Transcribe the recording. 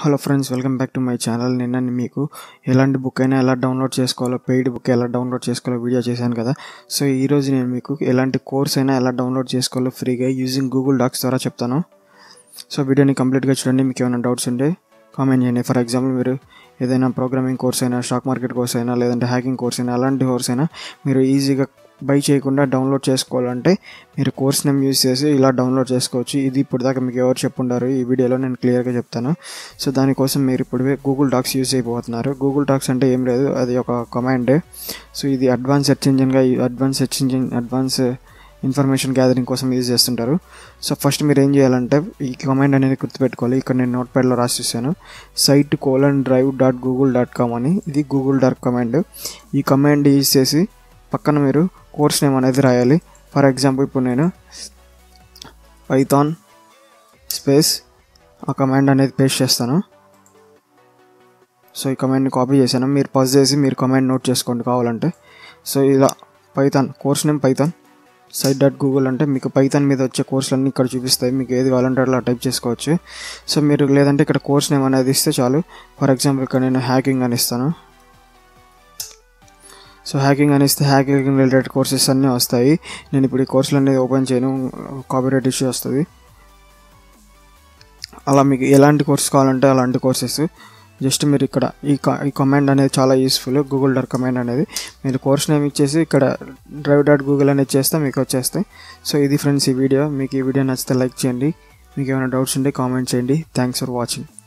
hello friends welcome back to my channel నిన్న మీకు ఎలాంటి బుక్ అయినా ఎలా డౌన్లోడ్ చేసుకోవాలో పెయిడ్ బుక్ ఎలా డౌన్లోడ్ చేసుకోవాలో వీడియో చేశాను కదా సో ఈరోజు నేను మీకు ఎలాంటి కోర్స్ అయినా ఎలా డౌన్లోడ్ చేసుకోవాలో ఫ్రీగా యూజింగ్ గూగుల్ డాక్స్ ద్వారా చెప్తాను సో వీడియోని కంప్లీట్గా చూడండి మీకు ఏమైనా డౌట్స్ ఉంటే కామెంట్ చేయండి ఫర్ ఎగ్జాంపుల్ మీరు ఏదైనా ప్రోగ్రామింగ్ కోర్స్ అయినా స్టాక్ మార్కెట్ కోర్స్ అయినా లేదంటే హ్యాకింగ్ కోర్స్ అయినా అలాంటి కోర్స్ అయినా మీరు ఈజీగా బై చేయకుండా డౌన్లోడ్ చేసుకోవాలంటే మీరు కోర్స్ నేమ్ యూజ్ చేసి ఇలా డౌన్లోడ్ చేసుకోవచ్చు ఇది ఇప్పుడు దాకా మీకు ఎవరు చెప్పుండారు ఈ వీడియోలో నేను క్లియర్గా చెప్తాను సో దానికోసం మీరు ఇప్పుడు గూగుల్ డాక్స్ యూజ్ అయిపోతున్నారు గూగుల్ డాక్స్ అంటే ఏం లేదు అది ఒక కమాండ్ సో ఇది అడ్వాన్స్ సెర్చ్ ఇంజిన్గా advance search engine advance information gathering కోసం యూజ్ చేస్తుంటారు సో ఫస్ట్ మీరు ఏం చేయాలంటే ఈ కమాండ్ అనేది గుర్తుపెట్టుకోవాలి ఇక్కడ నేను నోట్ ప్యాడ్లో రాసి చూసాను site colon drive dot Google dot com అని ఇది గూగుల్ డాట్ కమాండ్ ఈ కమాండ్ యూజ్ చేసి పక్కన మీరు కోర్స్ నేమ్ అనేది రాయాలి ఫర్ ఎగ్జాంపుల్ ఇప్పుడు నేను పైథాన్ స్పేస్ ఆ కమాండ్ అనేది పేస్ట్ చేస్తాను సో ఈ కమాండ్ని కాపీ చేశాను మీరు పస్ చేసి మీరు కమాండ్ నోట్ చేసుకోండి కావాలంటే సో ఇలా Python course name Python site dot Google అంటే మీకు పైథాన్ మీద వచ్చే కోర్సులన్నీ ఇక్కడ చూపిస్తాయి మీకు ఏది కావాలంటే అలా టైప్ చేసుకోవచ్చు సో మీరు లేదంటే ఇక్కడ కోర్స్ నేమ్ అనేది ఇస్తే చాలు ఫర్ ఎగ్జాంపుల్ ఇక్కడ నేను హ్యాకింగ్ అని ఇస్తాను సో హ్యాకింగ్ అని ఇస్తే హ్యాకింగ్ రిలేటెడ్ కోర్సెస్ అన్నీ వస్తాయి నేను ఇప్పుడు ఈ కోర్సులు అనేది ఓపెన్ చేయను కాపీరైట్ ఇష్యూ వస్తుంది అలా మీకు ఎలాంటి కోర్స్ కావాలంటే అలాంటి కోర్సెస్ జస్ట్ మీరు ఇక్కడ ఈ ఈ కమాండ్ అనేది చాలా యూస్ఫుల్ గూగుల్ డాట్ కమాండ్ అనేది మీరు కోర్స్ నేమ్ ఇచ్చేసి ఇక్కడ డ్రైవ్ డాట్ గూగుల్ అనేది చేస్తే మీకు వచ్చేస్తాయి సో ఇది ఫ్రెండ్స్ ఈ వీడియో మీకు ఈ వీడియో నచ్చితే లైక్ చేయండి మీకు ఏమైనా డౌట్స్ ఉంటే కామెంట్ చేయండి థ్యాంక్స్ ఫర్ వాచింగ్